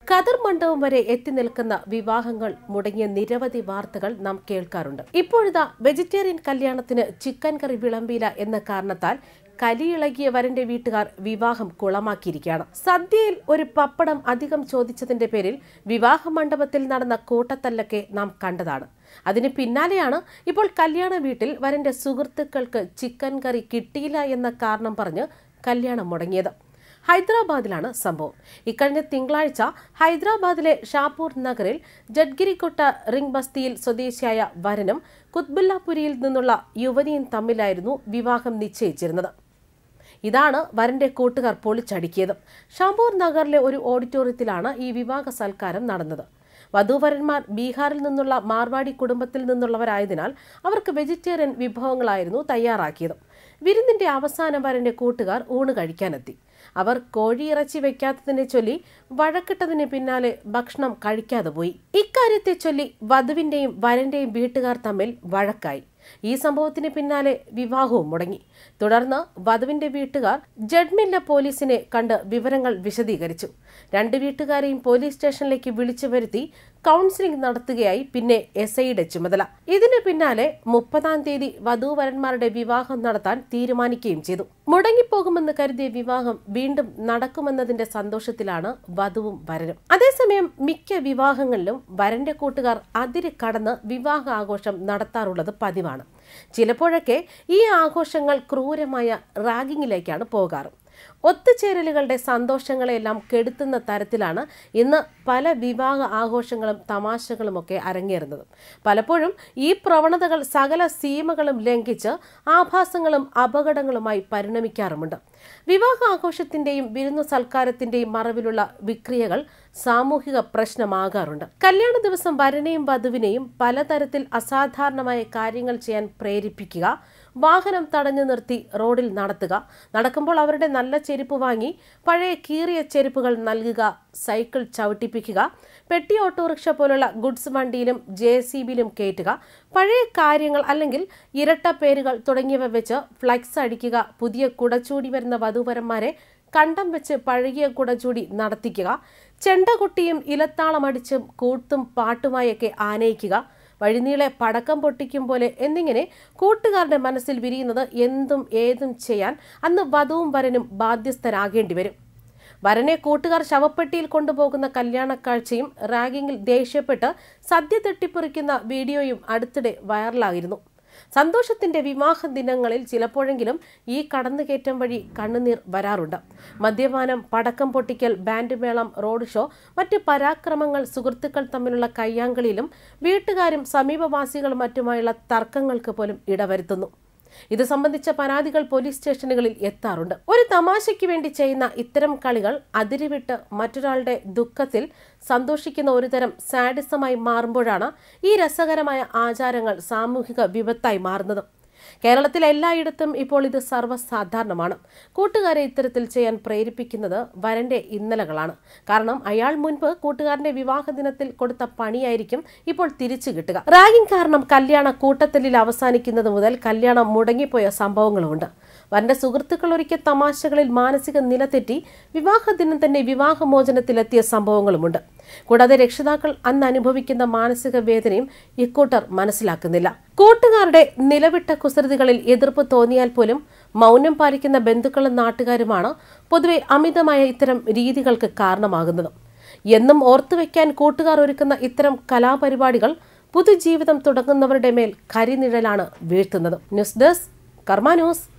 കതിർ മണ്ഡപം വരെ എത്തി നിൽക്കുന്ന വിവാഹങ്ങൾ മുടങ്ങിയ നിരവധി വാർത്തകൾ നാം കേൾക്കാറുണ്ട് ഇപ്പോഴിതാ വെജിറ്റേറിയൻ കല്യാണത്തിന് ചിക്കൻ കറി വിളമ്പിയില്ല എന്ന കാരണത്താൽ കലിയിളകിയ വരന്റെ വീട്ടുകാർ വിവാഹം കുളമാക്കിയിരിക്കുകയാണ് സദ്യയിൽ ഒരു പപ്പടം അധികം ചോദിച്ചതിന്റെ പേരിൽ വിവാഹ മണ്ഡപത്തിൽ നടന്ന കൂട്ടത്തല്ലൊക്കെ നാം കണ്ടതാണ് അതിന് പിന്നാലെയാണ് ഇപ്പോൾ കല്യാണ വീട്ടിൽ വരന്റെ സുഹൃത്തുക്കൾക്ക് ചിക്കൻ കറി കിട്ടിയില്ല എന്ന കാരണം പറഞ്ഞ് കല്യാണം മുടങ്ങിയത് ഹൈദരാബാദിലാണ് സംഭവം ഇക്കഴിഞ്ഞ തിങ്കളാഴ്ച ഹൈദരാബാദിലെ ഷാപൂർ നഗറിൽ ജഡ്ഗിരിക്കൊട്ട റിംഗ് ബസ്തിയിൽ സ്വദേശിയായ വരനും കുത്ബുല്ലാപുരിയിൽ നിന്നുള്ള യുവതിയും തമ്മിലായിരുന്നു വിവാഹം നിശ്ചയിച്ചിരുന്നത് ഇതാണ് വരന്റെ കൂട്ടുകാർ പൊളിച്ചടുക്കിയത് ഷാപൂർ നഗറിലെ ഒരു ഓഡിറ്റോറിയത്തിലാണ് ഈ വിവാഹ സൽക്കാരം നടന്നത് വധൂവരന്മാർ ബീഹാറിൽ നിന്നുള്ള മാർവാടി കുടുംബത്തിൽ നിന്നുള്ളവരായതിനാൽ അവർക്ക് വെജിറ്റേറിയൻ വിഭവങ്ങളായിരുന്നു തയ്യാറാക്കിയത് വിരുന്നിന്റെ അവസാനം വരന്റെ കൂട്ടുകാർ ഊണ് കഴിക്കാനെത്തി അവർ കോഴിയിറച്ചി വെക്കാത്തതിനെ ചൊല്ലി വഴക്കിട്ടതിന് പിന്നാലെ ഭക്ഷണം കഴിക്കാതെ പോയി ഇക്കാര്യത്തെ ചൊല്ലി വധുവിന്റെയും വരന്റെയും വീട്ടുകാർ തമ്മിൽ വഴക്കായി ഈ സംഭവത്തിന് പിന്നാലെ വിവാഹവും മുടങ്ങി തുടർന്ന് വധുവിന്റെ വീട്ടുകാർ ജഡ്മില്ല പോലീസിനെ കണ്ട് വിവരങ്ങൾ വിശദീകരിച്ചു രണ്ട് വീട്ടുകാരെയും പോലീസ് സ്റ്റേഷനിലേക്ക് വിളിച്ചു വരുത്തി കൗൺസിലിംഗ് നടത്തുകയായി പിന്നെ എസ് ഐയുടെ ചുമതല ഇതിന് പിന്നാലെ മുപ്പതാം തീയതി വധൂവരന്മാരുടെ വിവാഹം നടത്താൻ തീരുമാനിക്കുകയും ചെയ്തു മുടങ്ങിപ്പോകുമെന്ന് കരുതിയ വിവാഹം വീണ്ടും നടക്കുമെന്നതിന്റെ സന്തോഷത്തിലാണ് വധുവും വരനും അതേസമയം മിക്ക വിവാഹങ്ങളിലും വരന്റെ കൂട്ടുകാർ അതിര് കടന്ന് വിവാഹ ആഘോഷം നടത്താറുള്ളത് പതിവാണ് ചിലപ്പോഴൊക്കെ ഈ ആഘോഷങ്ങൾ ക്രൂരമായ റാഗിങ്ങിലേക്കാണ് പോകാറ് ഒത്തുചേരലുകളുടെ സന്തോഷങ്ങളെല്ലാം കെടുത്തുന്ന തരത്തിലാണ് ഇന്ന് പല വിവാഹ ആഘോഷങ്ങളും തമാശകളുമൊക്കെ അരങ്ങേറുന്നത് പലപ്പോഴും ഈ പ്രവണതകൾ സകല സീമകളും ലംഘിച്ച് ആഭാസങ്ങളും അപകടങ്ങളുമായി പരിണമിക്കാറുമുണ്ട് വിവാഹ ആഘോഷത്തിന്റെയും വിരുന്നു സൽക്കാരത്തിന്റെയും മറവിലുള്ള വിക്രിയകൾ സാമൂഹിക പ്രശ്നമാകാറുണ്ട് കല്യാണ ദിവസം വരനെയും വധുവിനെയും പലതരത്തിൽ അസാധാരണമായ കാര്യങ്ങൾ ചെയ്യാൻ പ്രേരിപ്പിക്കുക വാഹനം തടഞ്ഞു നിർത്തി റോഡിൽ നടത്തുക നടക്കുമ്പോൾ അവരുടെ നല്ല ചെരുപ്പ് വാങ്ങി പഴയ കീറിയ ചെരുപ്പുകൾ നൽകുക സൈക്കിൾ ചവിട്ടിപ്പിക്കുക പെട്ടി ഓട്ടോറിക്ഷ പോലുള്ള ഗുഡ്സ് വണ്ടിയിലും ജെ സി ബിയിലും കയറ്റുക പഴയ കാര്യങ്ങൾ അല്ലെങ്കിൽ ഇരട്ട പേരുകൾ തുടങ്ങിയവ വെച്ച് ഫ്ലക്സ് അടിക്കുക പുതിയ കുടച്ചൂടി വരുന്ന വധൂവരന്മാരെ കണ്ടം വെച്ച് പഴകിയ കുടചൂടി നടത്തിക്കുക ചെണ്ടകൊട്ടിയും ഇലത്താളമടിച്ചും കൂട്ടും പാട്ടുമായൊക്കെ ആനയിക്കുക വഴിനീളെ പടക്കം പൊട്ടിക്കും പോലെ എന്നിങ്ങനെ കൂട്ടുകാരുടെ മനസ്സിൽ വിരിയുന്നത് എന്തും ഏതും ചെയ്യാൻ അന്ന് വധുവും വരനും ബാധ്യസ്ഥരാകേണ്ടി വരും വരനെ കൂട്ടുകാർ ശവപ്പെട്ടിയിൽ കൊണ്ടുപോകുന്ന കല്യാണക്കാഴ്ചയും റാഗിങ്ങിൽ ദേഷ്യപ്പെട്ട് സദ്യ തട്ടിപ്പറിക്കുന്ന വീഡിയോയും അടുത്തിടെ വൈറലായിരുന്നു സന്തോഷത്തിന്റെ വിവാഹ ദിനങ്ങളിൽ ചിലപ്പോഴെങ്കിലും ഈ കടന്നുകയറ്റം വഴി കണ്ണുനീർ വരാറുണ്ട് മദ്യപാനം പടക്കം പൊട്ടിക്കൽ ബാൻഡ് മേളം റോഡ് ഷോ മറ്റ് പരാക്രമങ്ങൾ സുഹൃത്തുക്കൾ തമ്മിലുള്ള കയ്യാങ്കളിയിലും വീട്ടുകാരും സമീപവാസികളും മറ്റുമായുള്ള തർക്കങ്ങൾക്ക് പോലും ഇടവരുത്തുന്നു ഇത് സംബന്ധിച്ച പരാതികൾ പോലീസ് സ്റ്റേഷനുകളിൽ എത്താറുണ്ട് ഒരു തമാശയ്ക്ക് വേണ്ടി ചെയ്യുന്ന ഇത്തരം കളികൾ അതിരുവിട്ട് മറ്റൊരാളുടെ ദുഃഖത്തിൽ സന്തോഷിക്കുന്ന ഒരുതരം സാഡിസമായി മാറുമ്പോഴാണ് ഈ രസകരമായ ആചാരങ്ങൾ സാമൂഹിക വിപത്തായി മാറുന്നത് കേരളത്തിൽ എല്ലായിടത്തും ഇപ്പോൾ ഇത് സർവ്വസാധാരണമാണ് കൂട്ടുകാരെ ഇത്തരത്തിൽ ചെയ്യാൻ പ്രേരിപ്പിക്കുന്നത് വരന്റെ ഇന്നലകളാണ് കാരണം അയാൾ മുൻപ് കൂട്ടുകാരന്റെ വിവാഹ ദിനത്തിൽ കൊടുത്ത പണിയായിരിക്കും ഇപ്പോൾ തിരിച്ചു കിട്ടുക റാഗിംഗ് കാരണം കല്യാണ കൂട്ടത്തല്ലിൽ അവസാനിക്കുന്നത് മുതൽ കല്യാണം മുടങ്ങിപ്പോയ സംഭവങ്ങളുമുണ്ട് വരന്റെ സുഹൃത്തുക്കൾ ഒരുക്കിയ തമാശകളിൽ മാനസിക നിലതെറ്റി വിവാഹ ദിനം തന്നെ വിവാഹമോചനത്തിലെത്തിയ സംഭവങ്ങളുമുണ്ട് കൂടാതെ രക്ഷിതാക്കൾ അന്ന് അനുഭവിക്കുന്ന മാനസിക വേദനയും ഇക്കൂട്ടർ മനസ്സിലാക്കുന്നില്ല കൂട്ടുകാരുടെ നിലവിട്ട കുസൃതികളിൽ എതിർപ്പ് തോന്നിയാൽ പോലും മൗനം പാലിക്കുന്ന ബന്ധുക്കളും നാട്ടുകാരുമാണ് പൊതുവെ അമിതമായ ഇത്തരം രീതികൾക്ക് കാരണമാകുന്നത് എന്നും ഓർത്തുവെക്കാൻ കൂട്ടുകാർ ഒരുക്കുന്ന ഇത്തരം കലാപരിപാടികൾ പുതുജീവിതം തുടങ്ങുന്നവരുടെ മേൽ കരിനിഴലാണ് വീഴ്ത്തുന്നത് ന്യൂസ് ഡെസ്ക് കർമ്മ ന്യൂസ്